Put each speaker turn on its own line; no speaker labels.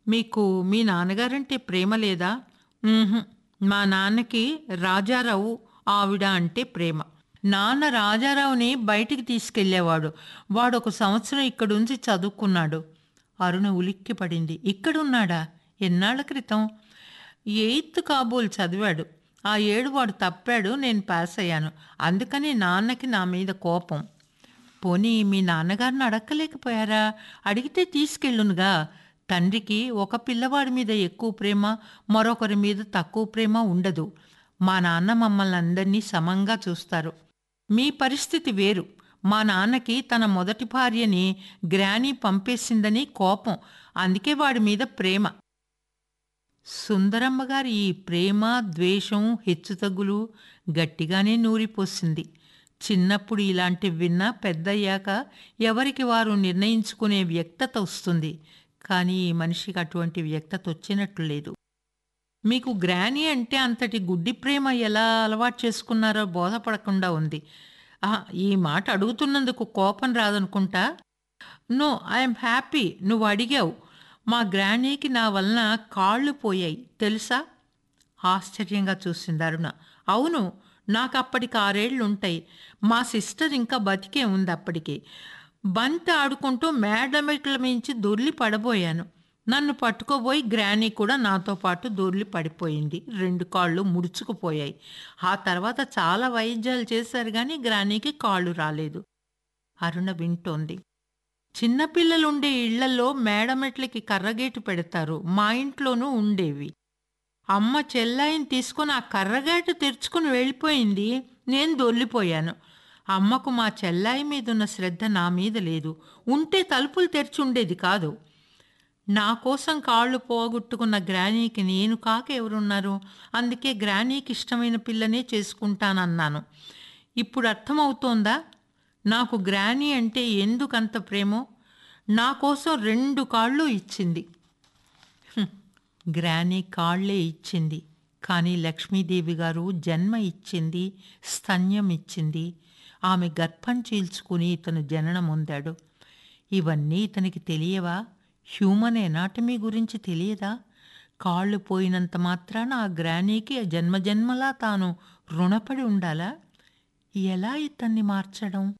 మీకు మీ నాన్నగారంటే ప్రేమ లేదా "మ్మ్హ్. మా నాన్నకి రాజారావు ఆవిడ అంటే ప్రేమ నాన్న రాజారావుని బయటికి తీసుకెళ్లేవాడు వాడు ఒక సంవత్సరం ఇక్కడుంచి చదువుకున్నాడు అరుణ ఉలిక్కి పడింది ఇక్కడున్నాడా ఎన్నాళ్ల క్రితం ఎయిత్ కాబోలు చదివాడు ఆ ఏడు వాడు తప్పాడు నేను పాస్ అయ్యాను అందుకని నాన్నకి నా మీద కోపం పోనీ మీ నాన్నగారిని అడక్కలేకపోయారా అడిగితే తీసుకెళ్ళునుగా తండ్రికి ఒక పిల్లవాడి మీద ఎక్కువ ప్రేమ మరొకరి మీద తక్కువ ప్రేమ ఉండదు మా నాన్న మమ్మల్ని అందరినీ సమంగా చూస్తారు మీ పరిస్థితి వేరు మా నాన్నకి తన మొదటి భార్యని గ్రానీ పంపేసిందని కోపం అందుకే వాడి మీద ప్రేమ సుందరమ్మ గారి ఈ ప్రేమ ద్వేషం హెచ్చుతగ్గులు గట్టిగానే నూరిపోసింది చిన్నప్పుడు ఇలాంటివి విన్నా పెద్దయ్యాక ఎవరికి వారు నిర్ణయించుకునే వ్యక్తత వస్తుంది కానీ ఈ మనిషికి అటువంటి వ్యక్తత వచ్చినట్లు లేదు మీకు గ్రానీ అంటే అంతటి గుడ్డి ప్రేమ ఎలా అలవాటు చేసుకున్నారో బోధపడకుండా ఉంది ఆహా, ఈ మాట అడుగుతున్నందుకు కోపం రాదనుకుంటా నో ఐఎమ్ హ్యాపీ నువ్వు అడిగావు మా గ్రానీకి నా వలన కాళ్ళు పోయాయి తెలుసా ఆశ్చర్యంగా చూసింది అరుణ అవును నాకు అప్పటికి ఆరేళ్ళు ఉంటాయి మా సిస్టర్ ఇంకా బతికే ఉంది అప్పటికి బంతి ఆడుకుంటూ మేడమెట్ల మించి దొర్లి పడబోయాను నన్ను పట్టుకోబోయి గ్రానీ కూడా నాతో పాటు దొర్లి పడిపోయింది రెండు కాళ్ళు ముడుచుకుపోయాయి ఆ తర్వాత చాలా వైద్యాలు చేశారు కానీ గ్రానీకి కాళ్ళు రాలేదు అరుణ వింటోంది చిన్నపిల్లలుండే ఇళ్లలో మేడమెట్లకి కర్రగేటు పెడతారు మా ఇంట్లోనూ ఉండేవి అమ్మ చెల్లాయిని తీసుకొని ఆ కర్రగేటు తెరుచుకుని వెళ్ళిపోయింది నేను దొర్లిపోయాను అమ్మకు మా చెల్లాయి మీద ఉన్న శ్రద్ధ నా మీద లేదు ఉంటే తలుపులు తెరిచి ఉండేది కాదు నా కోసం కాళ్ళు పోగొట్టుకున్న గ్రానీకి నేను కాక ఎవరున్నారు అందుకే గ్రానీకి ఇష్టమైన పిల్లనే చేసుకుంటానన్నాను ఇప్పుడు అర్థమవుతోందా నాకు గ్రానీ అంటే ఎందుకంత ప్రేమో నా కోసం రెండు కాళ్ళు ఇచ్చింది హ్మ్. గ్రానీ కాళ్ళే ఇచ్చింది కానీ లక్ష్మీదేవి గారు జన్మ ఇచ్చింది స్తన్యం ఇచ్చింది ఆమె గర్భం చీల్చుకుని ఇతను జననం పొందాడు ఇవన్నీ ఇతనికి తెలియవా హ్యూమన్ ఎనాటమీ గురించి తెలియదా కాళ్ళు పోయినంత మాత్రాన ఆ గ్రానీకి జన్మజన్మలా తాను రుణపడి ఉండాలా ఎలా ఇతన్ని మార్చడం